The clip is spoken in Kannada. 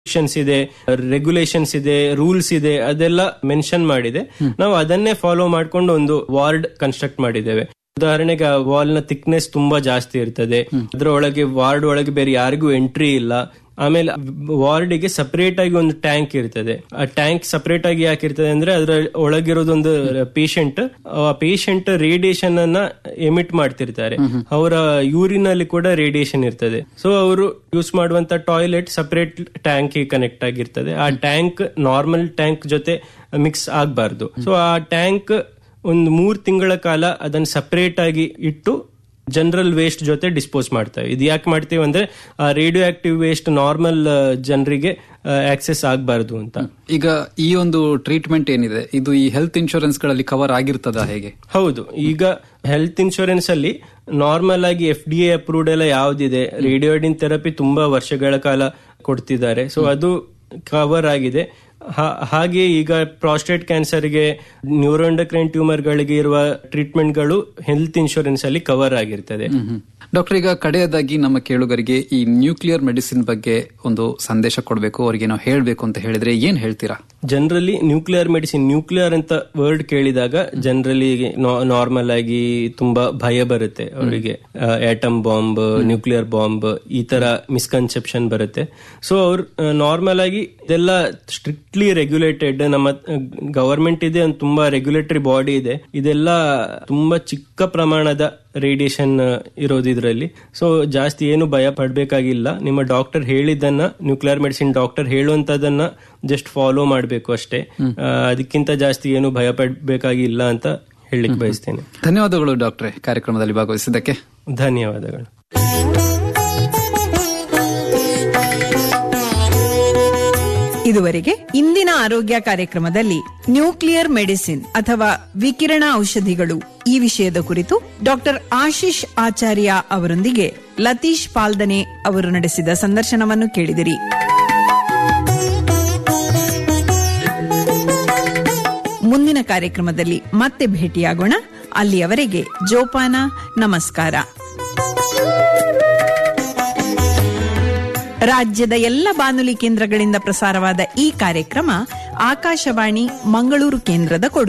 ರೆಸ್ಟ್ರಿಕ್ಷನ್ಸ್ ಇದೆ ರೆಗ್ಯುಲೇಷನ್ಸ್ ಇದೆ ರೂಲ್ಸ್ ಇದೆ ಅದೆಲ್ಲ ಮೆನ್ಷನ್ ಮಾಡಿದೆ ನಾವು ಅದನ್ನೇ ಫಾಲೋ ಮಾಡ್ಕೊಂಡು ಒಂದು ವಾರ್ಡ್ ಕನ್ಸ್ಟ್ರಕ್ಟ್ ಮಾಡಿದ್ದೇವೆ ಉದಾಹರಣೆಗೆ ವಾಲ್ ನ ಥಿಕ್ನೆಸ್ ತುಂಬಾ ಜಾಸ್ತಿ ಇರ್ತದೆ ಅದರ ಒಳಗೆ ವಾರ್ಡ್ ಒಳಗೆ ಬೇರೆ ಯಾರಿಗೂ ಎಂಟ್ರಿ ಇಲ್ಲ ಆಮೇಲೆ ವಾರ್ಡಿಗೆ ಸಪರೇಟ್ ಆಗಿ ಒಂದು ಟ್ಯಾಂಕ್ ಇರ್ತದೆ ಆ ಟ್ಯಾಂಕ್ ಸಪರೇಟ್ ಆಗಿ ಯಾಕೆ ಇರ್ತದೆ ಅಂದ್ರೆ ಅದರ ಒಳಗಿರೋದೊಂದು ಪೇಷಂಟ್ ಆ ಪೇಷಂಟ್ ರೇಡಿಯೇಷನ್ ಅನ್ನ ಎಮಿಟ್ ಮಾಡ್ತಿರ್ತಾರೆ ಅವರ ಯೂರಿನ್ ಅಲ್ಲಿ ಕೂಡ ರೇಡಿಯೇಷನ್ ಇರ್ತದೆ ಸೊ ಅವರು ಯೂಸ್ ಮಾಡುವಂತ ಟಾಯ್ಲೆಟ್ ಸಪರೇಟ್ ಟ್ಯಾಂಕ್ ಕನೆಕ್ಟ್ ಆಗಿರ್ತದೆ ಆ ಟ್ಯಾಂಕ್ ನಾರ್ಮಲ್ ಟ್ಯಾಂಕ್ ಜೊತೆ ಮಿಕ್ಸ್ ಆಗಬಾರ್ದು ಸೊ ಆ ಟ್ಯಾಂಕ್ ಒಂದು ಮೂರ್ ತಿಂಗಳ ಕಾಲ ಅದನ್ನ ಸಪರೇಟ್ ಆಗಿ ಇಟ್ಟು ಜನರಲ್ ವೇಸ್ಟ್ ಜೊತೆ ಡಿಸ್ಪೋಸ್ ಮಾಡ್ತೇವೆ ಇದು ಯಾಕೆ ಮಾಡ್ತೀವಿ ಅಂದ್ರೆ ರೇಡಿಯೋ ಆಕ್ಟಿವ್ ವೇಸ್ಟ್ ನಾರ್ಮಲ್ ಜನರಿಗೆ ಆಕ್ಸೆಸ್ ಆಗಬಾರ್ದು ಅಂತ ಈಗ ಈ ಒಂದು ಟ್ರೀಟ್ಮೆಂಟ್ ಏನಿದೆ ಇದು ಈ ಹೆಲ್ತ್ ಇನ್ಶೂರೆನ್ಸ್ ಗಳಲ್ಲಿ ಕವರ್ ಆಗಿರ್ತದ ಹೇಗೆ ಹೌದು ಈಗ ಹೆಲ್ತ್ ಇನ್ಶೂರೆನ್ಸ್ ಅಲ್ಲಿ ನಾರ್ಮಲ್ ಆಗಿ ಎಫ್ ಡಿ ಎ ಅಪ್ರೂವ್ಡ್ ಎಲ್ಲ ಯಾವ್ದಿದೆ ರೇಡಿಯೋಡಿನ್ ಥೆರಪಿ ತುಂಬಾ ವರ್ಷಗಳ ಕಾಲ ಕೊಡ್ತಿದ್ದಾರೆ ಸೊ ಅದು ಕವರ್ ಆಗಿದೆ ಹಾ- ಹಾಗೆ ಈಗ ಪ್ರಾಸ್ಟೇಟ್ ಕ್ಯಾನ್ಸರ್ಗೆ ನ್ಯೂರೋಂಡಕ್ರೈನ್ ಟ್ಯೂಮರ್ ಗಳಿಗೆ ಇರುವ ಟ್ರೀಟ್ಮೆಂಟ್ಗಳು ಹೆಲ್ತ್ ಇನ್ಶೂರೆನ್ಸ್ ಅಲ್ಲಿ ಕವರ್ ಆಗಿರ್ತದೆ ಡಾಕ್ಟರ್ ಈಗ ಕಡೆಯದಾಗಿ ನಮ್ಮ ಕೇಳುಗರಿಗೆ ಈ ನ್ಯೂಕ್ಲಿಯರ್ ಮೆಡಿಸಿನ್ ಬಗ್ಗೆ ಒಂದು ಸಂದೇಶ ಕೊಡಬೇಕು ಅವರಿಗೆ ನಾವು ಹೇಳಬೇಕು ಅಂತ ಹೇಳಿದ್ರೆ ಏನ್ ಹೇಳ್ತೀರಾ ಜನರಲಿ ನ್ಯೂಕ್ಲಿಯರ್ ಮೆಡಿಸಿನ್ ನ್ಯೂಕ್ಲಿಯರ್ ಅಂತ ವರ್ಡ್ ಕೇಳಿದಾಗ ಜನರಲಿ ನಾರ್ಮಲ್ ಆಗಿ ತುಂಬಾ ಭಯ ಬರುತ್ತೆ ಅವರಿಗೆ ಆಟಮ್ ಬಾಂಬ್ ನ್ಯೂಕ್ಲಿಯರ್ ಬಾಂಬ್ ಈ ತರ ಮಿಸ್ಕನ್ಸೆಪ್ಷನ್ ಬರುತ್ತೆ ಸೊ ಅವ್ರು ನಾರ್ಮಲ್ ಆಗಿ ಇದೆಲ್ಲ ಸ್ಟ್ರಿಕ್ಟ್ಲಿ ರೆಗ್ಯುಲೇಟೆಡ್ ನಮ್ಮ ಗವರ್ಮೆಂಟ್ ಇದೆ ಒಂದು ತುಂಬಾ ರೆಗ್ಯುಲೇಟರಿ ಬಾಡಿ ಇದೆ ಇದೆಲ್ಲ ತುಂಬಾ ಚಿಕ್ಕ ಪ್ರಮಾಣದ ರೇಡಿಯೇಷನ್ ಇರೋದು ಇದರಲ್ಲಿ ಸೊ ಜಾಸ್ತಿ ಏನು ಭಯ ಪಡ್ಬೇಕಾಗಿಲ್ಲ ನಿಮ್ಮ ಡಾಕ್ಟರ್ ಹೇಳಿದ್ದನ್ನ ನ್ಯೂಕ್ಲಿಯರ್ ಮೆಡಿಸಿನ್ ಡಾಕ್ಟರ್ ಹೇಳುವಂತದನ್ನ ಜಸ್ಟ್ ಫಾಲೋ ಮಾಡಬೇಕು ಅಷ್ಟೇ ಆ, ಅದಕ್ಕಿಂತ ಜಾಸ್ತಿ ಏನು ಭಯ ಪಡ್ಬೇಕಾಗಿಲ್ಲ ಅಂತ ಹೇಳಲಿಕ್ಕೆ ಬಯಸ್ತೇನೆ ಧನ್ಯವಾದಗಳು ಡಾಕ್ಟ್ರೆ ಕಾರ್ಯಕ್ರಮದಲ್ಲಿ ಭಾಗವಹಿಸಿದ್ದಕ್ಕೆ ಧನ್ಯವಾದಗಳು ಇದುವರೆಗೆ ಇಂದಿನ ಆರೋಗ್ಯ ಕಾರ್ಯಕ್ರಮದಲ್ಲಿ ನ್ಯೂಕ್ಲಿಯರ್ ಮೆಡಿಸಿನ್ ಅಥವಾ ವಿಕಿರಣ ಔಷಧಿಗಳು ಈ ವಿಷಯದ ಕುರಿತು ಡಾಕ್ಟರ್ ಆಶೀಶ್ ಆಚಾರ್ಯ ಅವರೊಂದಿಗೆ ಲತೀಶ್ ಪಾಲ್ದನೆ ಅವರು ನಡೆಸಿದ ಸಂದರ್ಶನವನ್ನು ಕೇಳಿದಿರಿ ಮುಂದಿನ ಕಾರ್ಯಕ್ರಮದಲ್ಲಿ ಮತ್ತೆ ಭೇಟಿಯಾಗೋಣ ಅಲ್ಲಿಯವರೆಗೆ ಜೋಪಾನ ನಮಸ್ಕಾರ ರಾಜ್ಯದ ಎಲ್ಲ ಬಾನುಲಿ ಕೇಂದ್ರಗಳಿಂದ ಪ್ರಸಾರವಾದ ಈ ಕಾರ್ಯಕ್ರಮ ಆಕಾಶವಾಣಿ ಮಂಗಳೂರು ಕೇಂದ್ರದ ಕೊಡುಗೆ